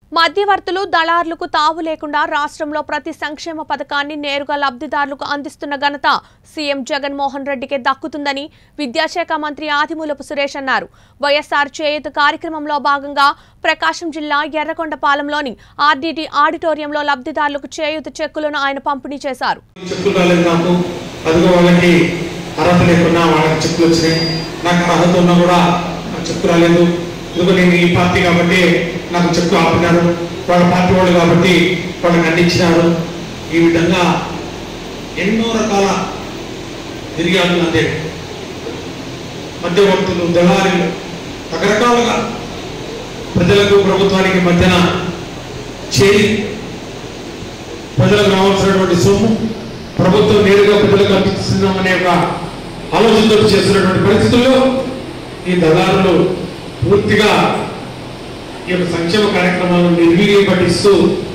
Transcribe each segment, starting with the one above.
మధ్యవర్తులు దళారులకు తావు లేకుండా రాష్ట్రంలో ప్రతి సంక్షేమ పథకాన్ని నేరుగా లబ్ధిదారులకు అందిస్తున్న ఘనత సీఎం జగన్మోహన్ రెడ్డికే దక్కుతుందని విద్యాశాఖ మంత్రి ఆదిమూలపు సురేష్ అన్నారు వైఎస్ఆర్ చేయూత కార్యక్రమంలో భాగంగా ప్రకాశం జిల్లా ఎర్రకొండపాలెంలోని ఆర్డీటీ ఆడిటోరియంలో లబ్ధిదారులకు చేయూత చెక్కులను ఆయన పంపిణీ చేశారు చెక్కులు రాలేదు నాకు అదిగో వాళ్ళకి అర్హత లేకున్నా వాళ్ళకి చెక్కులు వచ్చినాయి నాకు అర్హత ఉన్నా కూడా నాకు చెక్కు రాలేదు ఇదిగో నేను ఈ పార్టీ కాబట్టి నాకు చెక్కు ఆపినారు వాళ్ళ పార్టీ వాళ్ళు కాబట్టి వాళ్ళకి అందించినారు ఈ విధంగా ఎన్నో రకాల ఫిర్యాదులు అందే మధ్యవర్తులు దళారీలు రకరకాలుగా ప్రజలకు ప్రభుత్వానికి మధ్యన చేరి ప్రజలకు రావాల్సినటువంటి సొమ్ము ప్రభుత్వం నేరుగా ప్రజలకు అందిస్తున్నామనే ఒక ఆలోచనతో చేస్తున్నటువంటి పరిస్థితుల్లో ఈ దళారులు పూర్తిగా ఈ యొక్క సంక్షేమ కార్యక్రమాలను నిర్వీర్యం పట్టిస్తూ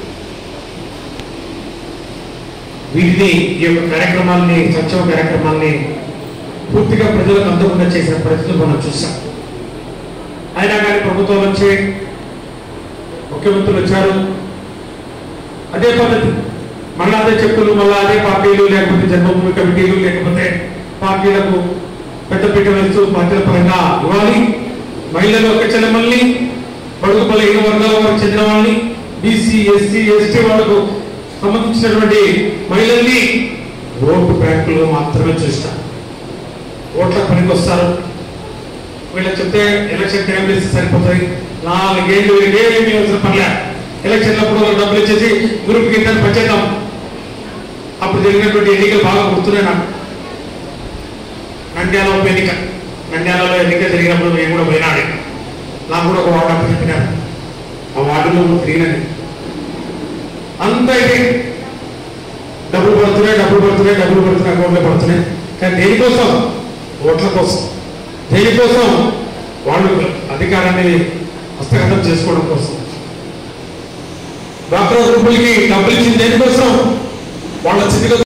వీటిని ఈ యొక్క కార్యక్రమాల్ని సంక్షేమ కార్యక్రమాల్ని పూర్తిగా ప్రజలకు అందకుండా చేసిన పరిస్థితులు మనం చూసాం అయినా కానీ ప్రభుత్వం నుంచి ముఖ్యమంత్రులు వచ్చారు అదే పద్ధతి మళ్ళా అదే చెప్పులు మళ్ళా అదే పార్టీలు లేకపోతే జన్మభూమి కమిటీలు లేకపోతే పార్టీలకు పెద్దపీట వేస్తూ పార్టీల పరంగా ఇవ్వాలి మహిళలు ఒక చెల్లెమ్మల్ని బడుగు బలహీన వర్గాల వారికి చెందిన వాళ్ళని బీసీ ఎస్సీ ఎస్టీ వాళ్ళకు సంబంధించినటువంటి మహిళల్ని ఓటు బ్యాంకులు మాత్రమే చూస్తారు ఓట్ల పనికి వస్తారు వీళ్ళకి చెప్తే ఎలక్షన్ టైం వేస్తే సరిపోతుంది నాలుగేళ్ళు ఏళ్ళు ఏమీ అవసరం పర్లే ఎలక్షన్లప్పుడు వాళ్ళు డబ్బులు ఇచ్చేసి గ్రూప్ కింద పంచేద్దాం అప్పుడు జరిగినటువంటి ఎన్నికలు బాగా గుర్తున్నాయి నాకు నంద్యాల ఉప ఎన్నిక నంద్యాలలో ఎన్నిక జరిగినప్పుడు నేను కూడా పోయినాడు నాకు కూడా ఒక వార్డు అప్పు చెప్పినారు ఆ వార్డులో తిరిగినది అంత ఇది డబ్బులు పడుతున్నాయి డబ్బులు పడుతున్నాయి డబ్బులు పడుతున్నాయి అకౌంట్లో పడుతున్నాయి కానీ దేనికోసం ఓట్ల కోసం దేనికోసం వాళ్ళు అధికారాన్ని హస్తగతం చేసుకోవడం కోసం డాక్టర్ గ్రూపులకి డబ్బులు ఇచ్చింది దేనికోసం వాళ్ళ స్థితిగతులు